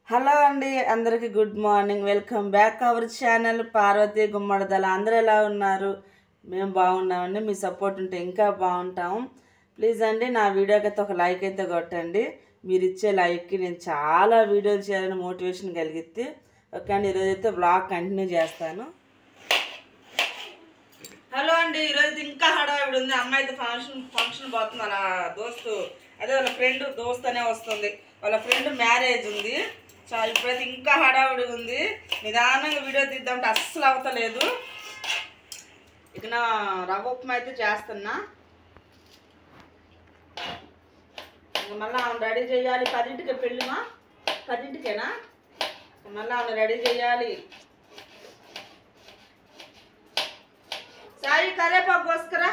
hello అండి అందరికీ good morning welcome back our channel Parvathi Gummadidala అందరూ ఎలా ఉన్నారు మేము బాగున్నామండి మీ సపోర్ట్ ఉంటే ఇంకా బాగుంటాము ప్లీజ్ అండి నా వీడియోకి అయితే ఒక లైక్ అయితే కొట్టండి మీరు ఇచ్చే లైక్కి నేను చాలా వీడియోలు చేయాలని మోటివేషన్ కలిగితే ఓకే అండి ఈరోజు అయితే బ్లాగ్ కంటిన్యూ చేస్తాను హలో అండి ఈరోజు ఇంకా హడావిడి ఉంది అమ్మాయి అయితే ఫంక్షన్ ఫంక్షన్ పోతుంది వాళ్ళ దోస్తు అదే వాళ్ళ ఫ్రెండ్ దోస్త్ అనే వస్తుంది వాళ్ళ ఫ్రెండ్ మ్యారేజ్ ఉంది సో ఇప్పుడైతే ఇంకా హడావిడి ఉంది నిదానంగా వీడియో తీద్దామంటే అస్సలు అవతలేదు ఇక నా రవ్వ ఉప్మా అయితే చేస్తున్నా ఇంక మళ్ళీ ఆమె రెడీ చేయాలి పదింటికి పెళ్ళిమా పదింటికేనా మళ్ళీ ఆమె రెడీ చేయాలి సాయి కరేపాకు కోసుకురా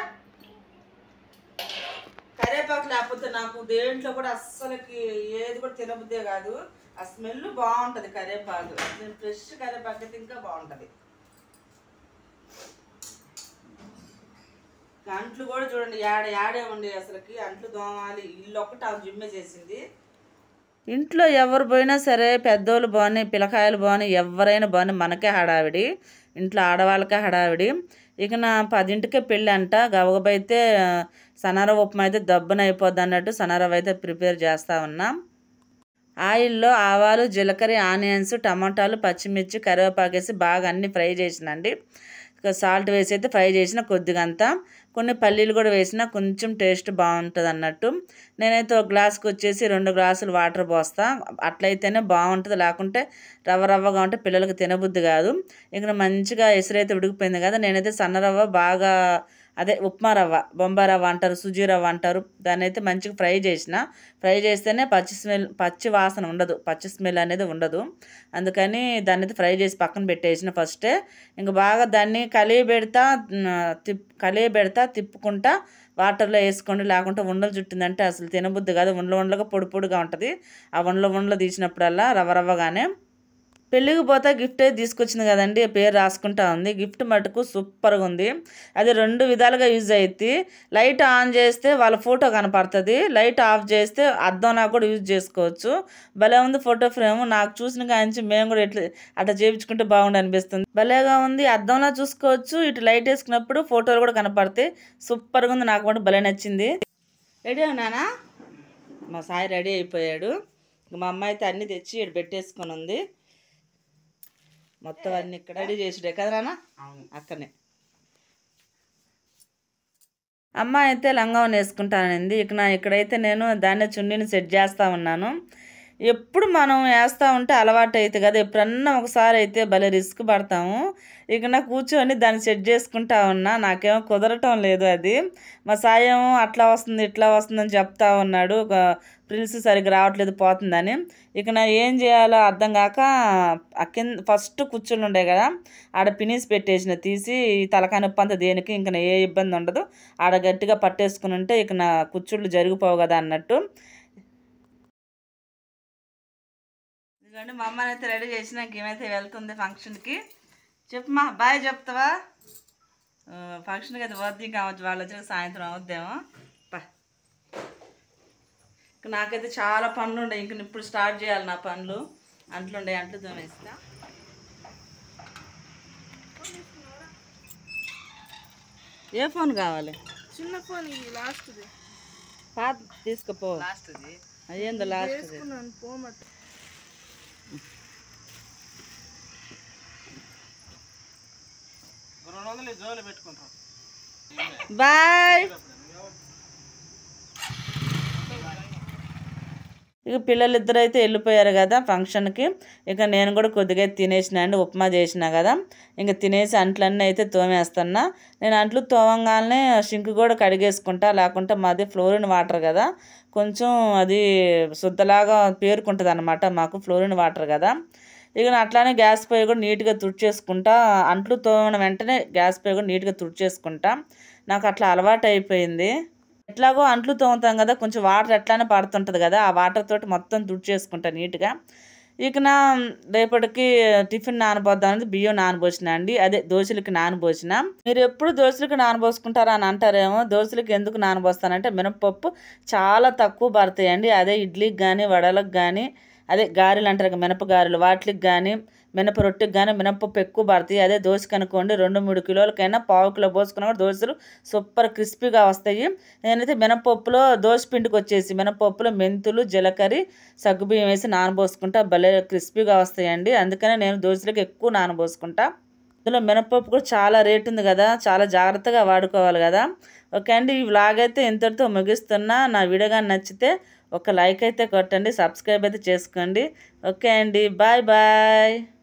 కరేపాకు లేకపోతే నాకు దేంట్లో కూడా అస్సలకి ఏది కూడా తినబుద్దే కాదు ఆ స్మెల్ బాగుంటుంది కరేపాకు నేను ఫ్రెష్ కరేపాకు అయితే ఇంకా బాగుంటుంది అంట్లు కూడా చూడండి యాడ యాడే ఉండే అసలుకి అంట్లు దోమాలి ఇల్లు ఒకటి ఆ జిమ్మె చేసింది ఇంట్లో ఎవరు పోయినా సరే పెద్దోళ్ళు బాగున్నాయి పిల్లకాయలు బాగున్నాయి ఎవరైనా బాగున్నాయి మనకే హడావిడి ఇంట్లో ఆడవాళ్ళకే హడావిడి ఇక నా పదింటికే పెళ్ళి అంట గబగబైతే సనారవ ఉప్మా అయితే దబ్బున అయిపోద్ది అన్నట్టు సనారవ అయితే ప్రిపేర్ చేస్తా ఉన్నాం ఆయిల్లో ఆవాలు జీలకర్ర ఆనియన్స్ టమాటాలు పచ్చిమిర్చి కరివేపాకు వేసి బాగా అన్ని ఫ్రై చేసినండి సాల్ట్ వేసి అయితే ఫ్రై చేసిన కొద్దిగా అంతా కొన్ని పల్లీలు కూడా వేసిన కొంచెం టేస్ట్ బాగుంటుంది అన్నట్టు నేనైతే ఒక గ్లాస్కి వచ్చేసి రెండు గ్లాసులు వాటర్ పోస్తా అట్లయితేనే బాగుంటుంది లేకుంటే రవ్వ రవ్వగా ఉంటే పిల్లలకి తినబుద్ధి కాదు ఇక్కడ మంచిగా ఎసురైతే ఉడికిపోయింది కదా నేనైతే సన్న రవ్వ బాగా అదే ఉప్మా రవ్వ బొంబాయి రవ్వ అంటారు సుజీ రవ్వ అంటారు దాన్ని అయితే మంచిగా ఫ్రై చేసిన ఫ్రై చేస్తేనే పచ్చి స్మెల్ పచ్చి వాసన ఉండదు పచ్చి స్మెల్ అనేది ఉండదు అందుకని దాన్ని అయితే ఫ్రై చేసి పక్కన పెట్టేసిన ఫస్టే ఇంక బాగా దాన్ని కలిగి పెడతా తిప్ కలిగి పెడతా తిప్పుకుంటా వాటర్లో వేసుకోండి లేకుంటే ఉండలు చుట్టిందంటే అసలు తినబుద్ధి కాదు ఉండలు ఉండలుగా పొడి పొడిగా ఉంటుంది ఆ ఉండలు ఉండలు తీసినప్పుడల్లా రవ్వ రవ్వగానే పెళ్ళికి పోతే గిఫ్ట్ అయితే తీసుకొచ్చింది కదండి పేరు రాసుకుంటా ఉంది గిఫ్ట్ మటుకు సూపర్గా ఉంది అది రెండు విధాలుగా యూజ్ అవుతుంది లైట్ ఆన్ చేస్తే వాళ్ళ ఫోటో కనపడుతుంది లైట్ ఆఫ్ చేస్తే అద్దంలా కూడా యూజ్ చేసుకోవచ్చు భలే ఉంది ఫోటో ఫ్రేమ్ నాకు చూసిన కాంచి మేము కూడా ఎట్లా అట్లా చేయించుకుంటే బాగుండు అనిపిస్తుంది భలేగా ఉంది అద్దంలా చూసుకోవచ్చు ఇటు లైట్ వేసుకున్నప్పుడు ఫోటోలు కూడా కనపడతాయి సూపర్గా ఉంది నాకు కూడా భలే నచ్చింది రెడీ అవునానా మా సాయి రెడీ అయిపోయాడు మా అమ్మ అయితే అన్నీ తెచ్చి ఇక్కడ పెట్టేసుకొని ఉంది మొత్తం అన్ని ఇక్కడ రెడీ చేసుడే కదా నాన్న అక్కనే అమ్మ అయితే లంగావని వేసుకుంటానండి ఇక నా ఇక్కడైతే నేను దాన్ని చున్నీని సెట్ చేస్తూ ఉన్నాను ఎప్పుడు మనం వేస్తూ ఉంటే అలవాటు అవుతుంది కదా ఎప్పుడన్నా ఒకసారి అయితే భలే రిస్క్ పడతాము ఇక నా కూర్చొని దాన్ని సెట్ చేసుకుంటా ఉన్నా నాకేమో కుదరటం లేదు అది మా సాయం అట్లా వస్తుంది ఇట్లా వస్తుందని చెప్తా ఉన్నాడు ప్రిల్స్ సరిగ్గా రావట్లేదు పోతుందని ఇక నా ఏం చేయాలో అర్థం కాక కింద ఫస్ట్ కూర్చుని ఉండే కదా ఆడ పినీస్ పెట్టేసిన తీసి ఈ తలకాయ నొప్పి అంతా దేనికి ఇంకా ఏ ఇబ్బంది ఉండదు ఆడ గట్టిగా పట్టేసుకుని ఉంటే ఇక నా కుచ్చుళ్ళు జరిగిపోవు కదా అన్నట్టు ఇదిగోండి మా అమ్మని అయితే రెడీ చేసినాక ఏమైతే వెళ్తుంది ఫంక్షన్కి చెప్పమ్మా బాయ్ చెప్తావా ఫంక్షన్కి అయితే వద్దు కావచ్చు వాళ్ళు వచ్చి సాయంత్రం అవుద్దేమో పా నాకైతే చాలా పనులు ఉండే ఇంక ఇప్పుడు స్టార్ట్ చేయాలి నా పనులు అంట్లు ఉండే అంట్లు తోమేస్తా ఏ ఫోన్ కావాలి చిన్న ఫోన్ ఇది లాస్ట్ది పాత తీసుకుపో లాస్ట్ది అయ్యిందో లాస్ట్ వేసుకున్నాను పోమట రెండు వందలు జోలు పెట్టుకుంటాం బాయ్ ఇక పిల్లలు ఇద్దరు అయితే వెళ్ళిపోయారు కదా ఫంక్షన్కి ఇక నేను కూడా కొద్దిగా తినేసిన అండి ఉప్మా చేసిన కదా ఇంకా తినేసి అంట్లన్నీ అయితే తోమేస్తున్నా నేను అంట్లు తోమంగానే షింక్ కూడా కడిగేసుకుంటా లేకుంటే మాది ఫ్లోరిన్ వాటర్ కదా కొంచెం అది శుద్ధలాగా పేరుకుంటుంది అనమాట మాకు ఫ్లోరిన్ వాటర్ కదా ఇక నేను అట్లానే గ్యాస్ పొయ్యి కూడా నీట్గా తుడిచేసుకుంటా అంట్లు తోమిన వెంటనే గ్యాస్ పొయ్యి కూడా నీట్గా తుడిచేసుకుంటా నాకు అట్లా అలవాటు అయిపోయింది ఎట్లాగో అంట్లు తోముతాం కదా కొంచెం వాటర్ ఎట్లానే పడుతుంటుంది కదా ఆ వాటర్ తోటి మొత్తం తుడిచేసుకుంటా నీట్గా ఇక నా రేపటికి టిఫిన్ నానబోద్దాం అనేది బియ్యం నానబోసిన అండి అదే దోశలకి నానబోసిన మీరు ఎప్పుడు దోశలకి నానబోసుకుంటారా అని అంటారేమో దోశలకి ఎందుకు నానబోస్తానంటే మినపప్పు చాలా తక్కువ పడతాయండి అదే ఇడ్లీకి కానీ వడలకు కానీ అదే గారెలు అంటారు కదా, మినప గారెలు వాటికి కానీ మినప రొట్టెకి కానీ మినపప్పు ఎక్కువ పడతాయి అదే దోశకి అనుకోండి రెండు మూడు కిలోలకైనా పావు కిలో పోసుకున్నా కూడా దోశలు సూపర్ క్రిస్పీగా వస్తాయి నేనైతే మినపప్పులో దోశ పిండికి వచ్చేసి మినపప్పులో మెంతులు జీలకర్ర సగ్గుబియ్యం వేసి నానబోసుకుంటా భలే క్రిస్పీగా వస్తాయండి అందుకనే నేను దోశలకు ఎక్కువ నానబోసుకుంటా ఇందులో మినపప్పు కూడా చాలా రేట్ ఉంది కదా చాలా జాగ్రత్తగా వాడుకోవాలి కదా ఓకే అండి ఈ వ్లాగ్ అయితే ఇంతటితో ముగిస్తున్నా నా వీడియో కానీ నచ్చితే ఒక లైక్ అయితే కొట్టండి సబ్స్క్రైబ్ అయితే చేసుకోండి ఓకే అండి బాయ్ బాయ్